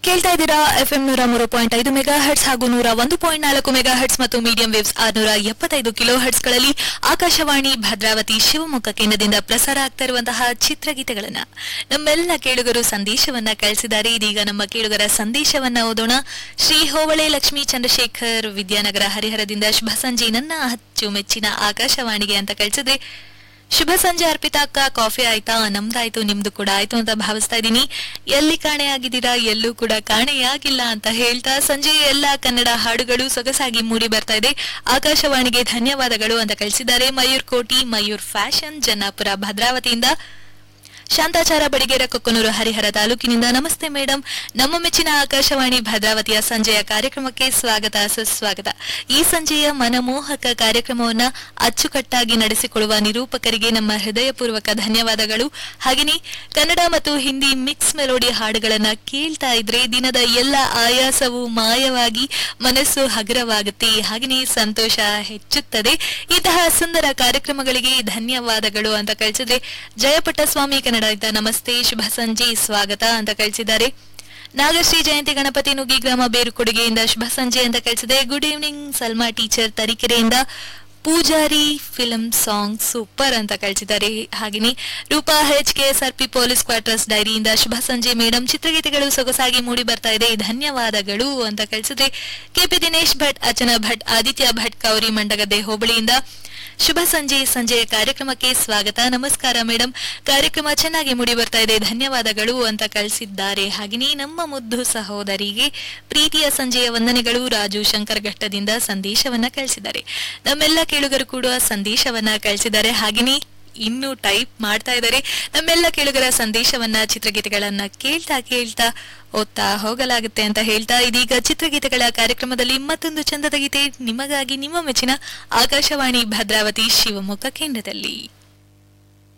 ಕೇಳ್ತಾ ಇದ್ದೀರಾ ಎಫ್ಎಂ ನೂರ ಮೂರು ಪಾಯಿಂಟ್ ಐದು ಮೆಗಾ ಹರ್ಟ್ಸ್ ಹಾಗೂ ನೂರ ಒಂದು ಪಾಯಿಂಟ್ ನಾಲ್ಕು ಮೆಗಾ ಹರ್ಟ್ಸ್ ಮತ್ತು ಮೀಡಿಯಂ ವೇವ್ಸ್ ಆರ್ನೂರ ಎಪ್ಪತ್ತೈದು ಕಿಲೋ ಹರ್ಟ್ಸ್ಗಳಲ್ಲಿ ಆಕಾಶವಾಣಿ ಭದ್ರಾವತಿ ಶಿವಮೊಗ್ಗ ಕೇಂದ್ರದಿಂದ ಪ್ರಸಾರ ಆಗ್ತಾ ಇರುವಂತಹ ಚಿತ್ರಗೀತೆಗಳನ್ನ ನಮ್ಮೆಲ್ಲ ಕೇಳುಗರು ಸಂದೇಶವನ್ನ ಕಳಿಸಿದ್ದಾರೆ ಇದೀಗ ನಮ್ಮ ಕೇಳುಗರ ಸಂದೇಶವನ್ನ ಓದೋಣ ಶ್ರೀ ಹೋವಳೆ ಲಕ್ಷ್ಮೀ ಚಂದ್ರಶೇಖರ್ ವಿದ್ಯಾನಗರ ಹರಿಹರದಿಂದ ಶುಭ ಸಂಜೆ ನನ್ನ ಅಚ್ಚುಮೆಚ್ಚಿನ ಆಕಾಶವಾಣಿಗೆ ಅಂತ ಕಳಿಸಿದ್ರೆ ಶುಭ ಸಂಜೆ ಅರ್ಪಿತಾ ಅಕ್ಕ ಕಾಫಿ ಆಯ್ತಾ ನಮ್ದಾಯ್ತು ನಿಮ್ದು ಕೂಡ ಆಯ್ತು ಅಂತ ಭಾವಿಸ್ತಾ ಇದ್ದೀನಿ ಎಲ್ಲಿ ಕಾಣೆಯಾಗಿದ್ದೀರಾ ಎಲ್ಲೂ ಕೂಡ ಕಾಣೆಯಾಗಿಲ್ಲ ಅಂತ ಹೇಳ್ತಾ ಸಂಜೆ ಎಲ್ಲಾ ಕನ್ನಡ ಹಾಡುಗಳು ಸೊಗಸಾಗಿ ಮೂಡಿ ಬರ್ತಾ ಇದೆ ಆಕಾಶವಾಣಿಗೆ ಧನ್ಯವಾದಗಳು ಅಂತ ಕಳಿಸಿದ್ದಾರೆ ಮಯೂರ್ ಕೋಟಿ ಮಯೂರ್ ಫ್ಯಾಷನ್ ಜನ್ನಾಪುರ ಭದ್ರಾವತಿಯಿಂದ ಶಾಂತಾಚಾರ ಬಡಿಗೇರ ಕೊಕ್ಕನೂರು ಹರಿಹರ ತಾಲೂಕಿನಿಂದ ನಮಸ್ತೆ ಮೇಡಮ್ ನಮ್ಮ ಮೆಚ್ಚಿನ ಆಕಾಶವಾಣಿ ಭದ್ರಾವತಿಯ ಸಂಜೆಯ ಕಾರ್ಯಕ್ರಮಕ್ಕೆ ಸ್ವಾಗತ ಸುಸ್ವಾಗತ ಈ ಸಂಜೆಯ ಮನಮೋಹಕ ಕಾರ್ಯಕ್ರಮವನ್ನ ಅಚ್ಚುಕಟ್ಟಾಗಿ ನಡೆಸಿಕೊಡುವ ನಿರೂಪಕರಿಗೆ ನಮ್ಮ ಹೃದಯಪೂರ್ವಕ ಧನ್ಯವಾದಗಳು ಹಾಗೆಯೇ ಕನ್ನಡ ಮತ್ತು ಹಿಂದಿ ಮಿಕ್ಸ್ ಮೆಲೋಡಿ ಹಾಡುಗಳನ್ನ ಕೇಳ್ತಾ ಇದ್ರೆ ದಿನದ ಎಲ್ಲ ಆಯಾಸವು ಮಾಯವಾಗಿ ಮನಸ್ಸು ಹಗುರವಾಗುತ್ತೆ ಹಾಗೆಯೇ ಸಂತೋಷ ಹೆಚ್ಚುತ್ತದೆ ಇಂತಹ ಸುಂದರ ಕಾರ್ಯಕ್ರಮಗಳಿಗೆ ಧನ್ಯವಾದಗಳು ಅಂತ ಕಳಿಸಿದ್ರೆ ಜಯಪಟ್ಟಸ್ವಾಮಿ ಕನ್ನಡದಿಂದ ನಮಸ್ತೆ ಶುಭ ಸಂಜೆ ಸ್ವಾಗತ ಅಂತ ಕಳಿಸಿದ್ದಾರೆ ನಾಗಶ್ರೀ ಜಯಂತಿ ಗಣಪತಿ ನುಗ್ಗಿ ಗ್ರಾಮ ಬೇರುಕೊಡುಗೆಯಿಂದ ಶುಭ ಸಂಜೆ ಅಂತ ಕಳಿಸಿದೆ ಗುಡ್ ಈವ್ನಿಂಗ್ ಸಲ್ಮಾ ಟೀಚರ್ ತರೀಕೆರೆಯಿಂದ ಪೂಜಾರಿ ಫಿಲ್ಮ್ ಸಾಂಗ್ ಸೂಪರ್ ಅಂತ ಕಳಿಸಿದ್ದಾರೆ ಹಾಗೆಯೇ Roopa H K S R P police quarters ಡೈರಿಯಿಂದ ಶುಭ ಸಂಜೆ ಮೇಡಮ್ ಚಿತ್ರಗೀತೆಗಳು ಸೊಗಸಾಗಿ ಮೂಡಿ ಬರ್ತಾ ಇದೆ ಧನ್ಯವಾದಗಳು ಅಂತ ಕಳಿಸಿದ್ರೆ ಕೆಪಿ ದಿನೇಶ್ ಭಟ್ ಅಚನ ಭಟ್ ಆದಿತ್ಯ ಭಟ್ ಕೌರಿ ಮಂಡಗದ್ದೆ ಹೋಬಳಿಯಿಂದ ಶುಭ ಸಂಜೆ ಸಂಜೆಯ ಕಾರ್ಯಕ್ರಮಕ್ಕೆ ಸ್ವಾಗತ ನಮಸ್ಕಾರ ಮೇಡಮ್ ಕಾರ್ಯಕ್ರಮ ಚೆನ್ನಾಗಿ ಮೂಡಿ ಬರ್ತಾ ಇದೆ ಧನ್ಯವಾದಗಳು ಅಂತ ಕಳಿಸಿದ್ದಾರೆ ಹಾಗೆಯೇ ನಮ್ಮ ಮುದ್ದು ಸಹೋದರಿಗೆ ಪ್ರೀತಿಯ ಸಂಜೆಯ ವಂದನೆಗಳು ರಾಜು ಶಂಕರ್ ಘಟ್ಟದಿಂದ ಸಂದೇಶವನ್ನ ಕಳಿಸಿದ್ದಾರೆ ನಮ್ಮೆಲ್ಲ ಕೇಳುಗರು ಕೂಡ ಸಂದೇಶವನ್ನ ಕಳಿಸಿದ್ದಾರೆ ಹಾಗೆಯೇ ಇನ್ನು ಟೈಪ್ ಮಾಡ್ತಾ ಇದ್ದಾರೆ ನಮ್ಮೆಲ್ಲ ಕೇಳುಗರ ಸಂದೇಶವನ್ನ ಚಿತ್ರಗೀತೆಗಳನ್ನ ಕೇಳ್ತಾ ಕೇಳ್ತಾ ಓದ್ತಾ ಹೋಗಲಾಗುತ್ತೆ ಅಂತ ಹೇಳ್ತಾ ಇದೀಗ ಚಿತ್ರಗೀತೆಗಳ ಕಾರ್ಯಕ್ರಮದಲ್ಲಿ ಮತ್ತೊಂದು ಚಂದದ ಗೀತೆ ನಿಮಗಾಗಿ ನಿಮ್ಮ ಮೆಚ್ಚಿನ ಆಕಾಶವಾಣಿ ಭದ್ರಾವತಿ ಶಿವಮೊಗ್ಗ ಕೇಂದ್ರದಲ್ಲಿ